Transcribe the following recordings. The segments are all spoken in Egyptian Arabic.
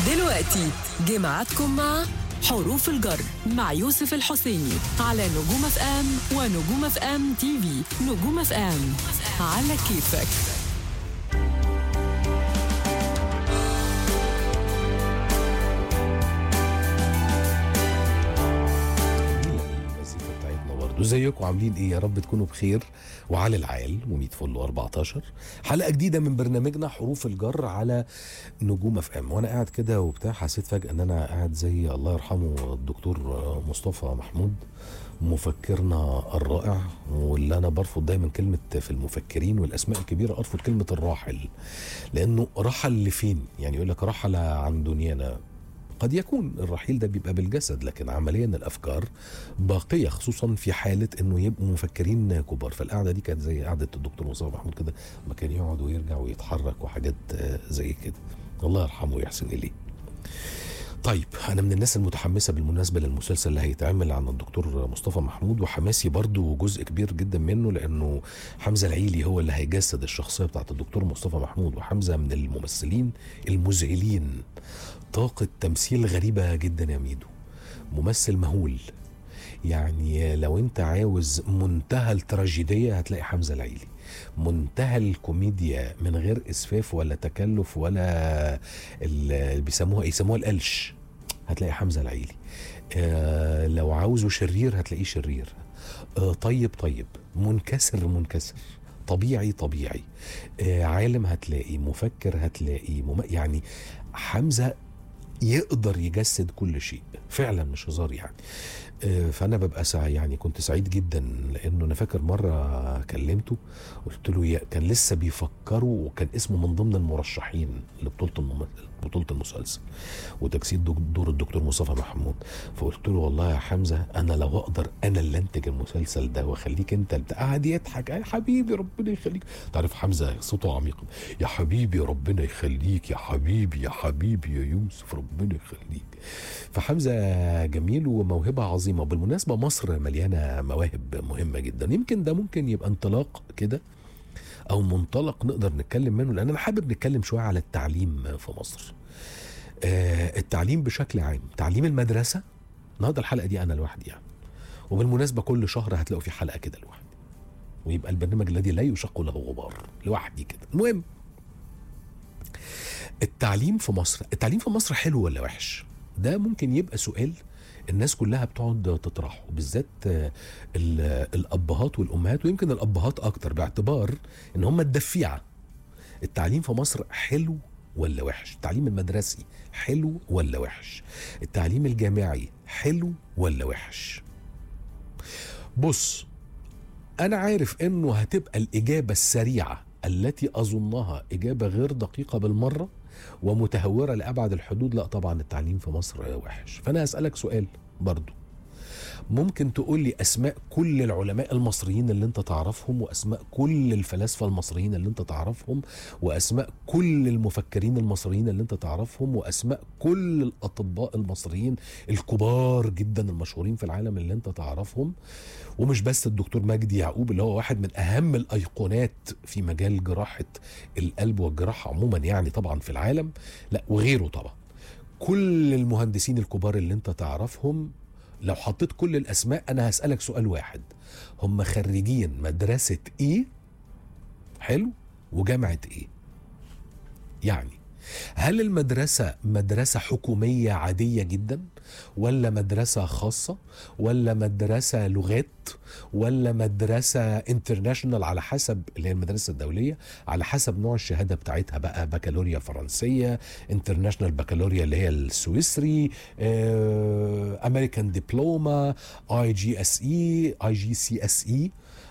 دلوقتي جمعتكم مع حروف الجر مع يوسف الحسيني على نجوم اف ام ونجوم اف ام تي في نجوم اف ام على كيفك المزيكا بتاعتنا برضه ازيكم عاملين ايه يا رب تكونوا بخير وعلى العال و100 فل و14 حلقه جديده من برنامجنا حروف الجر على نجوم اف ام وانا قاعد كده وبتاع حسيت فجاه ان انا قاعد زي الله يرحمه الدكتور مصطفى محمود مفكرنا الرائع واللي انا برفض دايما كلمه في المفكرين والاسماء الكبيره ارفض كلمه الراحل لانه رحل لفين يعني يقول لك رحل عن دنيانا قد يكون الرحيل ده بيبقى بالجسد لكن عمليا الافكار باقيه خصوصا في حاله انه يبقوا مفكرين كبار فالقعده دي كانت زي قعده الدكتور مصطفى محمود كده ما كان يقعد ويرجع ويتحرك وحاجات آه، زي كده الله يرحمه ويحسن اليه طيب انا من الناس المتحمسه بالمناسبه للمسلسل اللي هيتعمل عن الدكتور مصطفى محمود وحماسي برضو جزء كبير جدا منه لانه حمزه العيلي هو اللي هيجسد الشخصيه بتاعت الدكتور مصطفى محمود وحمزه من الممثلين المذهلين طاقه تمثيل غريبه جدا يا ميدو ممثل مهول يعني لو انت عاوز منتهى التراجيديه هتلاقي حمزه العيلي منتهى الكوميديا من غير اسفاف ولا تكلف ولا اللي بيسموها يسموها القلش هتلاقي حمزه العيلي آه لو عاوزه شرير هتلاقيه شرير آه طيب طيب منكسر منكسر طبيعي طبيعي آه عالم هتلاقي مفكر هتلاقي مم... يعني حمزه يقدر يجسد كل شيء فعلا مش هزار يعني آه، فانا ببقى سع يعني كنت سعيد جدا لانه انا فاكر مره كلمته قلت له يا كان لسه بيفكروا وكان اسمه من ضمن المرشحين لبطوله الم- بطوله المسلسل وتجسيد دك- دور الدكتور مصطفى محمود فقلت له والله يا حمزه انا لو اقدر انا اللي انتج المسلسل ده واخليك انت اللي قاعد يضحك يا حبيبي ربنا يخليك تعرف حمزه صوته عميق يا حبيبي ربنا يخليك يا حبيبي يا حبيبي يا يوسف ربنا يخليك فحمزه جميل وموهبه عظيمه بالمناسبه مصر مليانه مواهب مهمه جدا يمكن ده ممكن يبقى انطلاق كده او منطلق نقدر نتكلم منه لان انا حابب نتكلم شويه على التعليم في مصر آه التعليم بشكل عام تعليم المدرسه النهارده الحلقه دي انا لوحدي يعني وبالمناسبه كل شهر هتلاقوا في حلقه كده لوحدي ويبقى البرنامج الذي لا يشق له غبار لوحدي كده المهم التعليم في مصر التعليم في مصر حلو ولا وحش ده ممكن يبقى سؤال الناس كلها بتقعد تطرحه بالذات آه، ال- الابهات والامهات ويمكن الابهات اكتر باعتبار ان هم الدفيعه التعليم في مصر حلو ولا وحش التعليم المدرسي حلو ولا وحش التعليم الجامعي حلو ولا وحش بص انا عارف انه هتبقى الاجابه السريعه التي اظنها اجابه غير دقيقه بالمره ومتهوره لابعد الحدود لا طبعا التعليم في مصر وحش فانا هسالك سؤال برضو ممكن تقول لي اسماء كل العلماء المصريين اللي انت تعرفهم واسماء كل الفلاسفه المصريين اللي انت تعرفهم واسماء كل المفكرين المصريين اللي انت تعرفهم واسماء كل الاطباء المصريين الكبار جدا المشهورين في العالم اللي انت تعرفهم ومش بس الدكتور مجدي يعقوب اللي هو واحد من اهم الايقونات في مجال جراحه القلب والجراحه عموما يعني طبعا في العالم لا وغيره طبعا كل المهندسين الكبار اللي انت تعرفهم لو حطيت كل الاسماء انا هسالك سؤال واحد هم خريجين مدرسه ايه حلو وجامعه ايه يعني هل المدرسة مدرسة حكومية عادية جدا ولا مدرسة خاصة ولا مدرسة لغات ولا مدرسة انترناشونال على حسب اللي هي المدرسة الدولية على حسب نوع الشهادة بتاعتها بقى بكالوريا فرنسية انترناشونال بكالوريا اللي هي السويسري امريكان دبلوما اي جي اس اي اي جي سي اس اي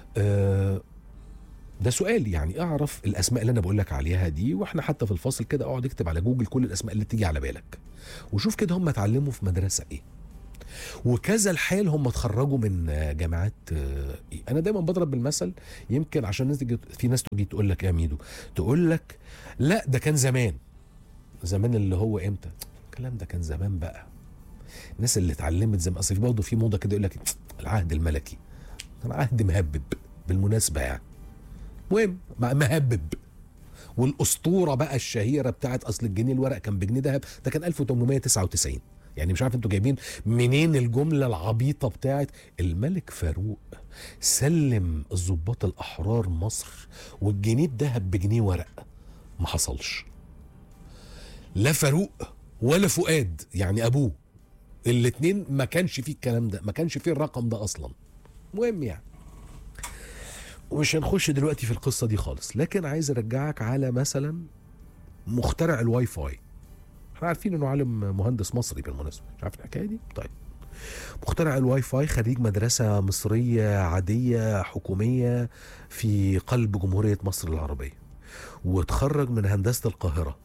ده سؤال يعني اعرف الاسماء اللي انا بقول لك عليها دي واحنا حتى في الفاصل كده اقعد اكتب على جوجل كل الاسماء اللي تيجي على بالك وشوف كده هم اتعلموا في مدرسه ايه وكذا الحال هم اتخرجوا من آه، جامعات آه، ايه انا دايما بضرب بالمثل يمكن عشان الناس تيجي في ناس تيجي تقول لك يا ميدو تقول لك لا ده كان زمان زمان اللي هو امتى الكلام ده كان زمان بقى الناس اللي اتعلمت زمان اصل في برضه في موضه كده يقول لك العهد الملكي كان عهد مهبب بالمناسبه يعني المهم مع- مهبب والاسطوره بقى الشهيره بتاعت اصل الجنيه الورق كان بجنيه ذهب ده كان 1899 يعني مش عارف انتوا جايبين منين الجمله العبيطه بتاعت الملك فاروق سلم الضباط الاحرار مصر والجنيه الذهب بجنيه ورق ما حصلش لا فاروق ولا فؤاد يعني ابوه الاتنين ما كانش فيه الكلام ده ما كانش فيه الرقم ده اصلا مهم يعني ومش هنخش دلوقتي في القصة دي خالص لكن عايز ارجعك على مثلا مخترع الواي فاي احنا عارفين انه عالم مهندس مصري بالمناسبة مش عارف الحكاية دي طيب مخترع الواي فاي خريج مدرسة مصرية عادية حكومية في قلب جمهورية مصر العربية وتخرج من هندسة القاهرة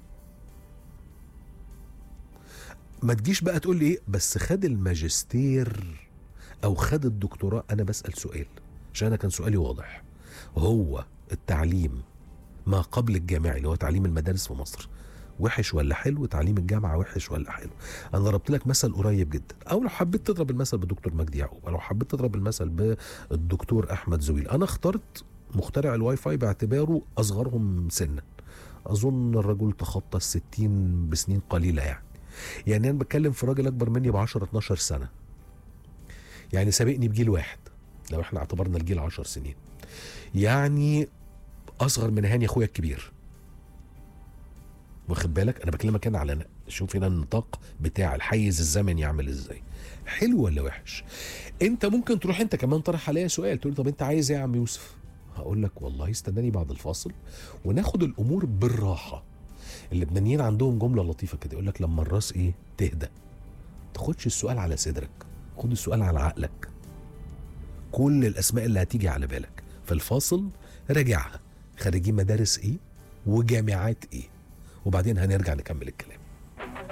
ما تجيش بقى تقول لي ايه بس خد الماجستير او خد الدكتوراه انا بسأل سؤال عشان انا كان سؤالي واضح هو التعليم ما قبل الجامعي اللي هو تعليم المدارس في مصر وحش ولا حلو تعليم الجامعه وحش ولا حلو انا ضربت لك مثل قريب جدا او لو حبيت تضرب المثل بالدكتور مجدي يعقوب او لو حبيت تضرب المثل بالدكتور احمد زويل انا اخترت مخترع الواي فاي باعتباره اصغرهم سنا اظن الرجل تخطى الستين بسنين قليله يعني يعني انا بتكلم في راجل اكبر مني ب 10 12 سنه يعني سابقني بجيل واحد لو احنا اعتبرنا الجيل 10 سنين يعني اصغر من هاني اخويا الكبير واخد بالك انا بكلمك انا على شوف هنا النطاق بتاع الحيز الزمني يعمل ازاي حلو ولا وحش انت ممكن تروح انت كمان طرح عليا سؤال تقول طب انت عايز ايه يا عم يوسف هقول لك والله استناني بعد الفاصل وناخد الامور بالراحه اللبنانيين عندهم جمله لطيفه كده يقول لك لما الراس ايه تهدى تاخدش السؤال على صدرك خد السؤال على عقلك كل الاسماء اللي هتيجي على بالك في الفاصل راجعها خريجين مدارس ايه وجامعات ايه وبعدين هنرجع نكمل الكلام